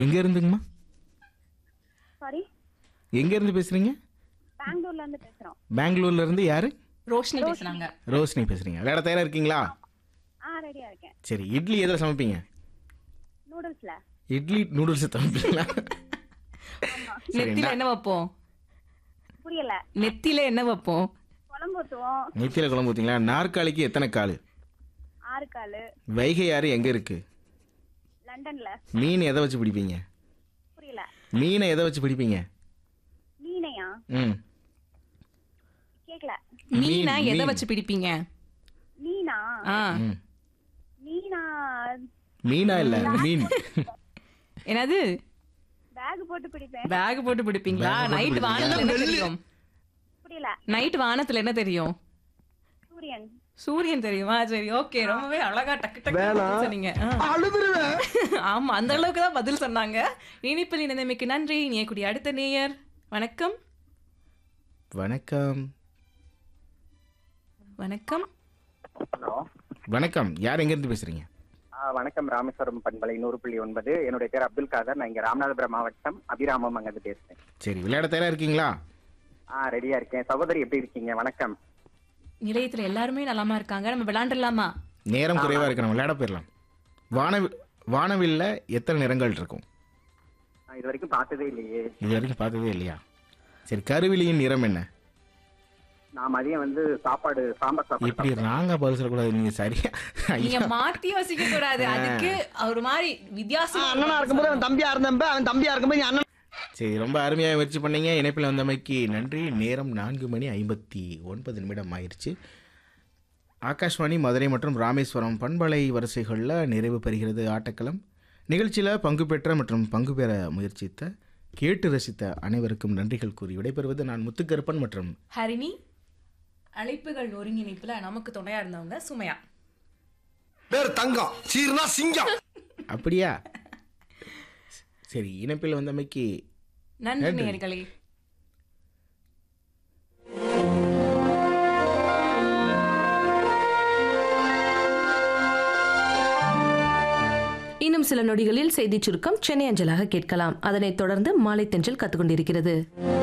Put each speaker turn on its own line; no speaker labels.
எங்க இருந்துங்கம்மா
சாரி
எங்க இருந்து பேசுறீங்க
பெங்களூர்ல இருந்து பேசுறோம்
பெங்களூர்ல இருந்து யாரு
ரோஷினி பேசுனாங்க
ரோஷினி பேசுறீங்க விளையாட தயாரா இருக்கீங்களா
ஆ ரெடியா இருக்கேன்
சரி இட்லி எதில் சமைப்பீங்க
நூடுல்ஸ்ல
இட்லி நூடுல்ஸ் சமைப்பீங்களா சரி
நெத்தில என்ன வைப்போம்
புரியல
நெத்தில என்ன வைப்போம்
குழம்பு ஊத்துவோம்
நெத்தியில குழம்பு ஊத்தீங்களா நாற்காலிக்கு எத்தனை கால்
ஆறு காலு
வைகை ஆறு எங்க இருக்கு
லண்டன்ல
மீன் எதை வச்சு பிடிப்பீங்க
புரியல
மீனை எதை வச்சு பிடிப்பீங்க
மீனையா
ம்
கேக்கல
மீனா
மீன்,
எதை
மீன்.
வச்சு பிடிப்பீங்க
மீனா
ஆ
ம்
மீனா
மீனா இல்ல மீன்
என்னது
பேக் போட்டு பிடிப்பேன்
பேக் போட்டு பிடிப்பீங்களா
Bag போட்டு
நைட்
பிடிப்பீங்க.
வானத்துல என்ன தெரியும்
புரியல
நைட் வானத்துல என்ன தெரியும்
சூரியன்
சூரியன் தெரியுமா சரி ஓகே ரொம்பவே அழகா டக்கு டக்கு பதில் சொன்னீங்க ஆ. ஆமா அந்த அளவுக்கு தான் பதில் சொன்னாங்க இனிப்பில் இணைந்தமைக்கு நன்றி இணையக்கூடிய அடுத்த நேயர் வணக்கம்
வணக்கம்
வணக்கம்
ஹலோ
வணக்கம் யார் எங்க இருந்து பேசுறீங்க
ஆ, வணக்கம் ராமேஸ்வரம் பண்பலை நூறு புள்ளி ஒன்பது என்னுடைய பேர் அப்துல் காதர் நான் இங்க ராமநாதபுரம் மாவட்டம் அபிராமம் அங்கிருந்து பேசுறேன்
சரி விளையாட தயாரா இருக்கீங்களா
ஆ ரெடியா இருக்கேன் சகோதரி எப்படி இருக்கீங்க வணக்கம்
நிலையத்துல எல்லாருமே நலமா இருக்காங்க நம்ம விளையாண்டுலாமா
நேரம் குறைவா இருக்கு நம்ம விளையாட போயிடலாம் வானவி வானவில்ல எத்தனை நிறங்கள் இருக்கும்
நான் இது வரைக்கும் பார்த்ததே இல்லையே
இது வரைக்கும் பார்த்ததே இல்லையா சரி கருவிலியின் நிறம் என்ன
நான் மதியம் வந்து சாப்பாடு சாம்பார் சாப்பாடு
இப்படி ராங்கா பதில் சொல்லக்கூடாது நீங்க சரியா
நீங்க
ஐயா
மாத்தி யோசிக்க கூடாது அதுக்கு ஒரு மாதிரி வித்தியாசம்
அண்ணனா இருக்கும்போது அவன் தம்பியா இருந்தப்ப அவன் தம்பியா இருக்கும்போது நீ அண்ணன்
சரி ரொம்ப அருமையாக முயற்சி பண்ணீங்க இணைப்பில் வந்தமைக்கு நன்றி நேரம் நான்கு மணி ஐம்பத்தி ஒன்பது நிமிடம் ஆயிடுச்சு ஆகாஷ்வாணி மதுரை மற்றும் ராமேஸ்வரம் பண்பலை வரிசைகளில் நிறைவு பெறுகிறது ஆட்டக்களம் நிகழ்ச்சியில் பங்கு பெற்ற மற்றும் பங்கு பெற முயற்சித்த கேட்டு ரசித்த அனைவருக்கும் நன்றிகள் கூறி விடைபெறுவது நான் முத்துக்கருப்பன் மற்றும்
ஹரிணி அழைப்புகள் ஒருங்கிணைப்புல நமக்கு துணையா இருந்தவங்க சுமையா
பேர் தங்கம் சீர்னா சிங்கம்
அப்படியா சரி இணைப்பில் வந்தமைக்கு
நன்றி
நன்றி.
நேயர்களே
இன்னும் சில நொடிகளில் செய்திச் சுருக்கம் சென்னை அஞ்சலாக கேட்கலாம் அதனைத் தொடர்ந்து மாலை தென்றல் கத்துக்கொண்டிருக்கிறது